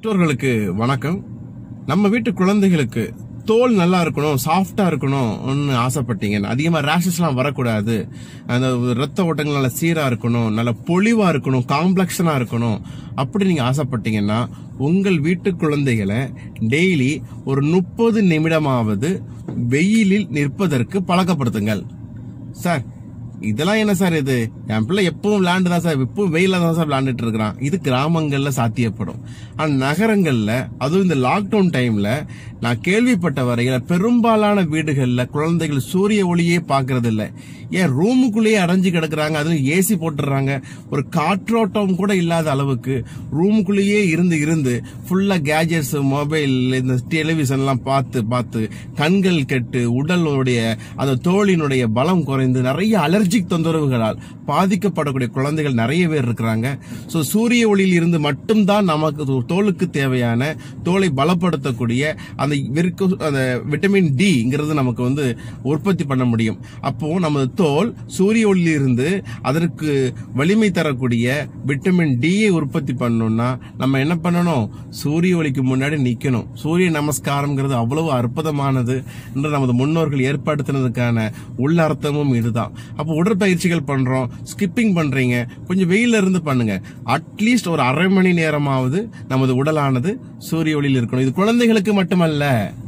பெற்றோர்களுக்கு வணக்கம் நம்ம வீட்டு குழந்தைகளுக்கு தோல் நல்லா இருக்கணும் சாஃப்டா இருக்கணும்னு ஆசைப்பட்டீங்க அதிகமா ரேஷஸ்லாம் வரக்கூடாது அந்த ரத்த ஓட்டங்கள் நல்ல சீரா இருக்கணும் நல்ல பொலிவா இருக்கணும் காம்ப்ளெக்ஷனா இருக்கணும் அப்படி நீங்க ஆசைப்பட்டீங்கன்னா உங்கள் வீட்டு குழந்தைகளை டெய்லி ஒரு முப்பது நிமிடமாவது வெயிலில் நிற்பதற்கு பழக்கப்படுத்துங்கள் சார் இதெல்லாம் என்ன சார் இது என் பிள்ளை எப்பவும் விளையாண்டு தான் சார் இப்பவும் வெயில தான் சார் விளையாண்டுட்டு இருக்கிறான் இது கிராமங்கள்ல சாத்தியப்படும் ஆனா நகரங்கள்ல அதுவும் இந்த லாக்டவுன் டைம்ல நான் கேள்விப்பட்ட வரையில பெரும்பாலான வீடுகள்ல குழந்தைகள் சூரிய ஒளியே பாக்குறது இல்ல ஏன் ரூமுக்குள்ளேயே அடைஞ்சு கிடக்குறாங்க அதுவும் ஏசி போட்டுறாங்க ஒரு காற்றோட்டம் கூட இல்லாத அளவுக்கு ரூமுக்குள்ளேயே இருந்து இருந்து ஃபுல்லா கேஜெட்ஸ் மொபைல் இந்த டெலிவிஷன் எல்லாம் பார்த்து பார்த்து கண்கள் கெட்டு உடலுடைய அந்த தோலினுடைய பலம் குறைந்து நிறைய அலர்ஜிக் தொந்தரவுகளால் பாதிக்கப்படக்கூடிய குழந்தைகள் நிறைய பேர் இருக்கிறாங்க ஸோ சூரிய ஒளியில் இருந்து மட்டும்தான் நமக்கு தோலுக்கு தேவையான தோலை பலப்படுத்தக்கூடிய அந்த விற்கு அந்த விட்டமின் டிங்கிறது நமக்கு வந்து உற்பத்தி பண்ண முடியும் அப்போ நமது தோல் சூரிய ஒளியில் இருந்து அதற்கு வலிமை தரக்கூடிய விட்டமின் டியை உற்பத்தி பண்ணணும்னா நம்ம என்ன பண்ணணும் சூரிய ஒளிக்கு முன்னாடி நிக்கணும் சூரிய நமஸ்காரம்ங்கிறது அவ்வளவு அற்புதமானது என்று நமது முன்னோர்கள் ஏற்படுத்தினதுக்கான உள்ளர்த்தமும் இதுதான் அப்போ உடற்பயிற்சிகள் பண்றோம் ஸ்கிப்பிங் பண்றீங்க கொஞ்சம் வெயில இருந்து பண்ணுங்க அட்லீஸ்ட் ஒரு அரை மணி நேரமாவது நமது உடலானது சூரிய ஒளியில் இருக்கணும் இது குழந்தைகளுக்கு மட்டுமல்ல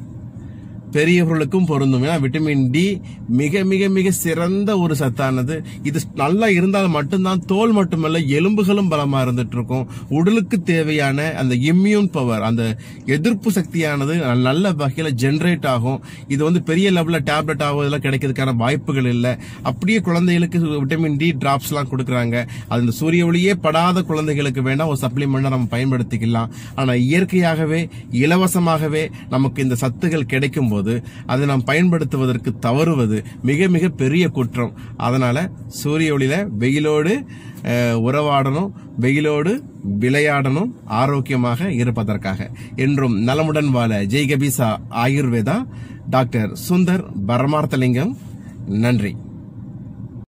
பெரியவர்களுக்கும் பொருந்தும் ஏன்னா விட்டமின் டி மிக மிக மிக சிறந்த ஒரு சத்தானது இது நல்லா இருந்தால் மட்டும்தான் தோல் மட்டுமல்ல எலும்புகளும் பலமா இருந்துட்டு இருக்கும் உடலுக்கு தேவையான அந்த இம்யூன் பவர் அந்த எதிர்ப்பு சக்தியானது நல்ல வகையில ஜெனரேட் ஆகும் இது வந்து பெரிய லெவல்ல டேப்லெட் ஆகுதெல்லாம் கிடைக்கிறதுக்கான வாய்ப்புகள் இல்லை அப்படியே குழந்தைகளுக்கு விட்டமின் டி டிராப்ஸ் எல்லாம் கொடுக்குறாங்க அது இந்த சூரிய ஒளியே படாத குழந்தைகளுக்கு வேணா ஒரு சப்ளிமெண்டா நம்ம பயன்படுத்திக்கலாம் ஆனா இயற்கையாகவே இலவசமாகவே நமக்கு இந்த சத்துகள் கிடைக்கும் போது அதை நாம் பயன்படுத்துவதற்கு தவறுவது மிக மிக பெரிய குற்றம் அதனால சூரிய ஒளியில வெயிலோடு அஹ், உறவாடணும் வெயிலோடு விளையாடணும் ஆரோக்கியமாக இருப்பதற்காக என்றும் நலமுடன் வாழ ஜெய் கபீசா ஆயுர்வேதா டாக்டர் சுந்தர் பரமார்த்தலிங்கம் நன்றி